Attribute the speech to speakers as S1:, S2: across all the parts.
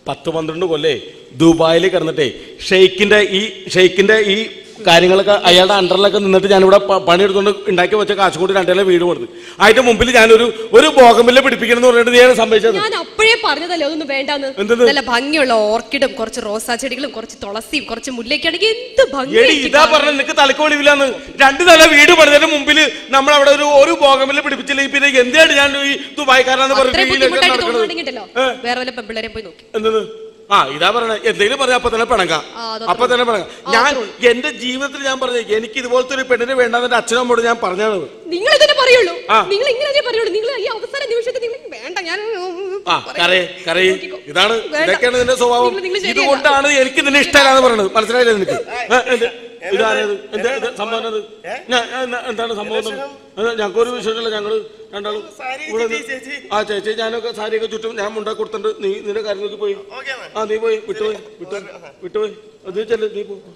S1: പത്ത് പന്ത്രണ്ട് കൊല്ലേ ദുബായിൽ കിടന്നിട്ടേ ഷെയ്ക്കിന്റെ ഈ ഷെയ്ക്കിന്റെ ഈ കാര്യങ്ങളൊക്കെ അയാളുടെ അണ്ടറിലൊക്കെ നിന്നിട്ട് ഞാനിവിടെ പ- പണിയെടുത്തുകൊണ്ട് ഉണ്ടാക്കി വെച്ച കാശ് കൊണ്ട് രണ്ടേലെ വീട് കൊടുത്തു അതിന്റെ മുമ്പിൽ ഞാനൊരു ഒരു ബോഗമില്ല പിടിപ്പിക്കണം എന്ന് പറഞ്ഞിട്ട് നീയാണ് സംഭവിച്ചത്
S2: ഞാൻ അപ്പോഴേ പറഞ്ഞതല്ലേ അതൊന്നും വേണ്ടാന്ന്
S1: എന്തെന്ന്?
S2: നല്ല ഭംഗിയുള്ള ഓർക്കിഡും കുറച്ച് റോസാ ചെടികളും കുറച്ച് തുളസിയും കുറച്ച് മുല്ലയ്ക്കാണെങ്കിൽ എന്ത്
S1: എടി
S2: ഭംഗി
S1: ഇതാ പറഞ്ഞ നിനക്ക് തലക്ക് വെളിവില്ലാന്ന് രണ്ട് നില വീട് പണിതതിന് മുമ്പിൽ നമ്മൾ അവിടെ ഒരു ഒരു ബോഗമില്ല പിടിപ്പിച്ചില്ലെങ്കിൽ പിന്നെ എന്തിനാണ് ഞാൻ ഈ ദുബായ്ക്കാരനാന്ന്
S2: അത്രയും
S1: പറഞ്ഞിട്ട് ഈ ലക്കം
S2: ബുദ്ധിമുട്ടായിട്ട്
S1: നടക്കണത്?
S2: തോന്നുന്നുണ്ടെങ്കിലോ
S1: ഏ?
S2: വേറെ വല്ല പെമ്പിള്ളേരെ പോയി നോക്കി
S1: എന്തത് ആ ഇതാ പറഞ്ഞ എന്തെങ്കിലും പറഞ്ഞ അപ്പൊ തന്നെ പിണങ്ങാം
S2: ആ, അതത്രേ
S1: അപ്പൊ തന്നെ പിണങ്ങാം
S2: ആ,
S1: ഞാൻ
S2: അത്രേ
S1: എന്റെ ജീവിതത്തിൽ ഞാൻ പറഞ്ഞു എനിക്ക് ഇതുപോലത്തെ ഒരു പെണ്ണിനെ വേണ്ടെന്ന് എന്റെ അച്ഛനും അമ്മയോട് ഞാൻ പറഞ്ഞത്
S2: നിങ്ങൾ ഇതിനെ പറയുള്ളൂ
S1: ആ.
S2: നിങ്ങൾ ഇങ്ങനെ പറയുള്ളൂ നിങ്ങൾ ഈ അവസര നിമിഷത്തിൽ നിങ്ങൾ വേണ്ട ഞാൻ
S1: ആ കരയെ കരയെ
S2: നോക്കിക്കോ.
S1: ഇതാണ്
S2: വേണ്ട.
S1: ഇതൊക്കെയാണ് നിന്റെ സ്വഭാവം
S2: നിങ്ങൾ- നിങ്ങൾ ശരിയല്ല.
S1: ഇതുകൊണ്ടാണ് എനിക്ക് നിന്നെ ഇഷ്ടമല്ലാന്ന് പറയുന്നത് മനസ്സിലായില്ലേ നിനക്ക് ഏ, എന്ത്? ഇതാരേത് എന്താ ഇത് സംഭവം എന്നത്? ഞാൻ- ഞാൻ- ഞാൻ- എന്താണ് സംഭവം എന്നത്? അത് ഞങ്ങൾക്കൊരു വിഷയമില്ല ഞങ്ങള് രണ്ടാളും
S3: സാരി
S1: ഇവിടെ
S3: ചേച്ചി,
S1: നിന്ന്-
S3: ചേച്ചി.
S1: ആ ചേച്ചി ഞാനൊക്കെ സാരിയൊക്കെ ചുറ്റും ഞാൻ മുണ്ട കൊടുത്തിട്ടുണ്ട് നീ നിന്റെ കാര്യങ്ങൾക്ക് പോയി
S3: ഓക്കേ എന്നാ.
S1: ആ നീ പോയി വിട്ടുപോയി വിട്ടു വിട്ടുപോയി അത് ചെല്ല് നീ പോ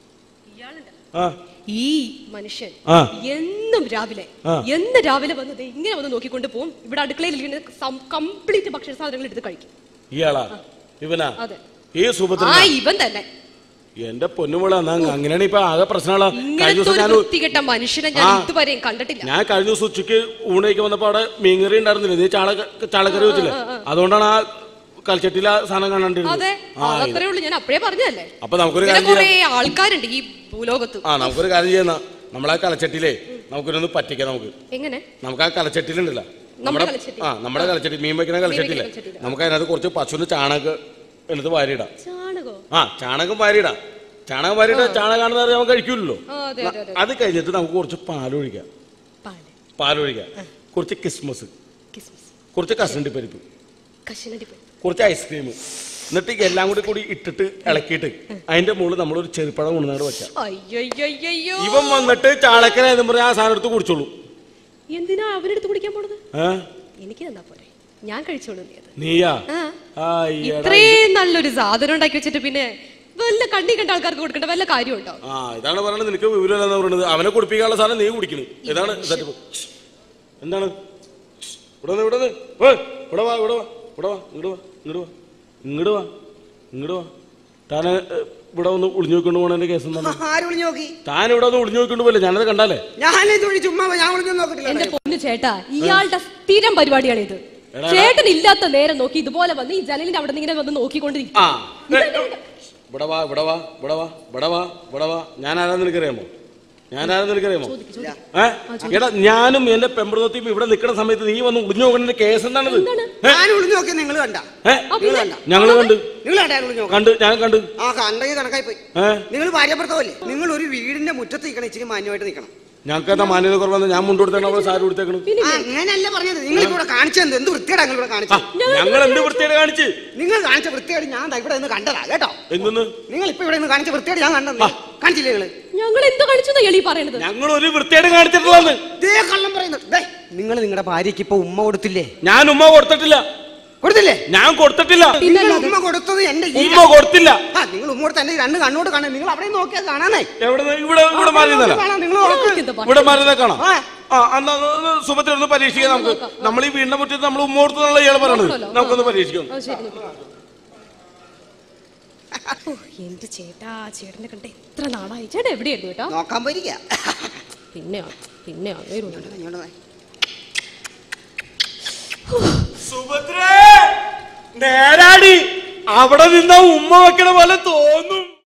S1: ആ
S2: ഈ മനുഷ്യൻ
S1: ആ.
S2: എന്നും രാവിലെ
S1: ആ.
S2: എന്ന് രാവിലെ വന്നത് ഇങ്ങനെ വന്ന് നോക്കിക്കൊണ്ട് പോകും ഇവിടെ അടുക്കളയിൽ ഇരിക്കുന്ന കംപ്ലീറ്റ് ഭക്ഷണ സാധനങ്ങൾ എടുത്ത് കഴിക്കും
S1: ഇയാളാ ഇവനാ
S2: അതെ
S1: ഈ സുഭദ്ര
S2: ആ ഇവൻ തന്നെ
S1: എന്റെ പൊന്നുമുള അങ്ങനെയാണ് ഇപ്പൊ ആകെ പ്രശ്നമുള്ള കഴിഞ്ഞ
S2: ഇങ്ങനത്തെ
S1: ദിവസം
S2: ഒരു
S1: ഞാൻ
S2: വൃത്തികെട്ട മനുഷ്യനെ ഞാൻ
S1: ആ.
S2: ഇതുവരെയും കണ്ടിട്ടില്ല
S1: ഞാൻ കഴിഞ്ഞ ദിവസം ഉച്ചയ്ക്ക് ഊണയ്ക്ക് വന്നപ്പോ അവിടെ മീൻകറി ഉണ്ടായിരുന്നില്ല നീ ചാള ചാളക്കറി വെച്ചില്ലേ അതുകൊണ്ടാണ് ആ കൽച്ചട്ടിയിൽ ആ സാധനം കാണാണ്ടിരുന്നത്
S2: അതെ
S1: ആ ഇത്.
S2: അതത്രേ ഉള്ളൂ ഞാൻ അപ്പഴേ പറഞ്ഞതല്ലേ
S1: അപ്പൊ നമുക്കൊരു
S2: ഇങ്ങനെ
S1: കാര്യം
S2: കുറെ
S1: ചെയ്യാം
S2: ആൾക്കാരുണ്ട് ഈ ഭൂലോകത്ത്
S1: ആ നമുക്കൊരു കാര്യം ചെയ്യുന്ന നമ്മളെ കലച്ചട്ടിയിലേ നമുക്കൊരൊന്ന് പറ്റിക്കാം നമുക്ക്
S2: എങ്ങനെ
S1: നമുക്ക് ആ കലച്ചട്ടിയിലുണ്ടല്ലോ
S2: നമ്മുടെ കലച്ചട്ടി.
S1: ആ നമ്മുടെ കലച്ചട്ടി മീൻ വെക്കുന്ന കലച്ചട്ടിയില്ലേ
S2: വെക്കുന്ന കലച്ചട്ടിയില്.
S1: നമുക്ക് അതിനകത്ത് കുറച്ച് പശുവിന് ചാണകം എടുത്ത് വാരിയിടാം
S2: ചാണകോ
S1: ആ ചാണകം വാരിയിടാം ചാണകം വാരിയിട്ട് ചാണകാണെന്ന് അറിയാൻ കഴിക്കൂലല്ലോ
S2: ആ, അതെ അതെ അതെ
S1: അത് കഴിഞ്ഞിട്ട് നമുക്ക് കുറച്ച് പാലൊഴിക്കാം
S2: പാല്
S1: പാലൊഴിക്കാം കുറച്ച് കിസ്മസ്
S2: കിസ്മിസ്
S1: കുറച്ച് കസണ്ടി പരിപ്പ്
S2: കശുനടി പരിപ്പ്.
S1: കുറച്ച് ഐസ്ക്രീം എന്നിട്ട് എല്ലാം കൂടി കൂടി ഇട്ടിട്ട് ഇളക്കിയിട്ട് അതിന്റെ മുകളിൽ നമ്മളൊരു ചെറുപ്പഴം കൊണ്ടുവന്നിട്ട് വെക്കാം
S2: അയ്യയ്യയ്യോ
S1: ഇവൻ വന്നിട്ട് ചാളക്കര എന്ന് പറഞ്ഞാൽ ആ സാധനം എടുത്ത് കുടിച്ചോളൂ
S2: എന്തിനാ അവനെടുത്ത് കുടിക്കാൻ പോണത്
S1: ഏ
S2: എനിക്ക് തന്നാ പോരെ ഞാൻ കഴിച്ചോളൂ നീ അത്
S1: നീയാ
S2: ആ.
S1: ആയ്യടാ.
S2: ഇത്രയും നല്ലൊരു സാധനം ഉണ്ടാക്കി വെച്ചിട്ട് പിന്നെ വല്ല കണ്ണി കണ്ട ആൾക്കാർക്ക് കൊടുക്കേണ്ട വല്ല കാര്യമുണ്ടോ
S1: ആ ഇതാണ് പറയണത് നിനക്ക് വിവരമില്ലെന്ന് പറയുന്നത് അവനെ കുടിപ്പിക്കാനുള്ള സാധനം നീ കുടിക്കുന്നു ഇതാണ് setup. എന്താണ് ഇവിടെ വന്ന്, ഇവിടെ വന്ന്. ഓയ്, ഇവിടെ വാ ഇവിടെ വാ ഇവിടെ വാ ഇങ്ങോട്ട് വാ ഇങ്ങോട്ട് വാ ഇങ്ങോട്ട് വാ ഇങ്ങോട്ട് വാ താനെ ഏ, ഇവിടെ ഒന്ന് ഒളിഞ്ഞു നോക്കൊണ്ട് പോകണ കേസ് എന്താണ്
S3: ആര് വിളിഞ്ഞു നോക്കി
S1: താൻ ഇവിടെ ഒന്ന് ഒളിഞ്ഞു നോക്കൊണ്ട് പോലെ ഞാനത് കണ്ടാലേ
S3: ഞാനിത് വിളി ചുമ്മാ ഞാൻ വിളിഞ്ഞു നോക്കിട്ടില്ല
S2: എന്റെ പൊന്നു ചേട്ടാ ഇയാളുടെ സ്ഥിരം പരിപാടിയാണ് ഇത് ചേട്ടൻ ഇല്ലാത്ത നേരം നോക്കി ഇതുപോലെ വന്ന് ഈ ജനലിന്റെ അവിടെ നിന്ന് ഇങ്ങനെ വന്ന് നോക്കിക്കൊണ്ടിരിക്കും
S1: ആ ഏ, ഏ, ഇവിടെ വാ ഇവിടെ വാ ഇവിടെ വാ ഇവിടെ വാ ഇവിടെ വാ ഞാൻ ആരാന്ന് നിനക്കറിയാമോ ഞാൻ ആരാന്ന് നിനക്കറിയാമോ ഏ എടാ ഞാനും എന്റെ പെമ്പറത്തിയും ഇവിടെ നിൽക്കുന്ന സമയത്ത് നീ വന്ന് ഒളിഞ്ഞു നോക്കേണ്ട കേസ് എന്താണിത് ഏ?
S3: ഞാൻ വിളിഞ്ഞു നോക്കി നിങ്ങൾ കണ്ട
S1: ഏ?
S3: നിങ്ങൾ കണ്ട
S1: ഞങ്ങള് കണ്ട്
S3: നിങ്ങൾ കണ്ട ഞാൻ വിളിഞ്ഞു നോക്കി
S1: കണ്ട് ഞാൻ കണ്ട്
S3: ആ കണ്ടെങ്കിൽ കണക്കായി പോയി
S1: ഏ
S3: നിങ്ങൾ ഭാര്യപ്പെടുത്തല്ലേ നിങ്ങൾ ഒരു വീടിന്റെ മുറ്റത്ത് നിൽക്കണം ഇച്ചിരി മാന്യമായിട്ട് നിൽക്കണം
S1: ഞങ്ങൾക്ക് എന്താ മാന്യത കുറവെന്ന് ഞാൻ മുണ്ടെടുത്തേക്കണം അവിടെ സാരി കൊടുത്തേക്കണം
S3: ആ, അങ്ങനെയല്ല പറഞ്ഞത് നിങ്ങൾ ഇവിടെ കാണിച്ചത് എന്ത് വൃത്തിയാണ് നിങ്ങൾ ഇവിടെ കാണിച്ചത്
S1: ഞങ്ങൾ എന്ത് വൃത്തിയുടെ കാണിച്ച്
S3: നിങ്ങൾ കാണിച്ച വൃത്തിയാണ് ഞാൻ ദാ ഇവിടെ നിന്ന് കണ്ടതാ കേട്ടോ
S1: എന്തെന്ന്
S3: നിങ്ങൾ ഇപ്പൊ ഇവിടെ നിന്ന് കാണിച്ച വൃത്തിയാണ് ഞാൻ കണ്ടത് കാണിച്ചില്ലേ നിങ്ങള്
S2: ഞങ്ങൾ എന്ത് കളിച്ചു എളി പറയണത്
S1: ഞങ്ങൾ ഒരു വൃത്തിയുടെ കാണിച്ചിട്ടുള്ളതെന്ന്
S3: ദേ കള്ളം പറയുന്നത് ദേ നിങ്ങൾ നിങ്ങളുടെ ഭാര്യയ്ക്ക് ഇപ്പൊ ഉമ്മ കൊടുത്തില്ലേ
S1: ഞാൻ ഉമ്മ കൊടുത്തിട്ടില്ല
S3: കൊടുത്തില്ലേ
S1: ഞാൻ കൊടുത്തിട്ടില്ല
S3: നിങ്ങൾ ഉമ്മ കൊടുത്തത് എന്റെ ഈ
S1: ഉമ്മ കൊടുത്തില്ല
S3: ആ നിങ്ങൾ ഉമ്മ കൊടുത്ത എന്റെ ഈ രണ്ട് കണ്ണോട് കാണാൻ നിങ്ങൾ അവിടെ നോക്കിയാൽ കാണാനേ
S1: എവിടെ ഇവിടെ ഇവിടെ മാറി നിന്നല്ല
S3: കാണാം നിങ്ങൾ ഉറപ്പ്.
S2: എന്താ
S1: ഇവിടെ മാറി നിൽക്കണം
S3: ആ.
S1: ആ എന്നാ ഒന്ന് സുഭദ്ര ഒന്ന് പരീക്ഷിക്കാം നമുക്ക് നമ്മൾ ഈ വീടിനെ മുറ്റത്ത് നമ്മൾ ഉമ്മ കൊടുത്തുള്ള ഇയാൾ പറയണത്
S2: നോക്കണല്ലോ.
S1: നമുക്കൊന്ന് പരീക്ഷിക്കാം
S2: ആ, ശരി നിക്ക്. ഓ, എന്റെ ചേട്ടാ ചേട്ടനെ കണ്ട എത്ര നാളായി ചേട്ടാ എവിടെയായിരുന്നു ചേട്ടാ
S3: നോക്കാൻ പോയിരിക്കുക
S2: പിന്നെ പിന്നെ അങ്ങേരും
S3: ഇങ്ങോട്ട് വാ.
S1: സുഭദ്രേ നേരാടി അവിടെ നിന്ന ഉമ്മ വെക്കണ പോലെ തോന്നു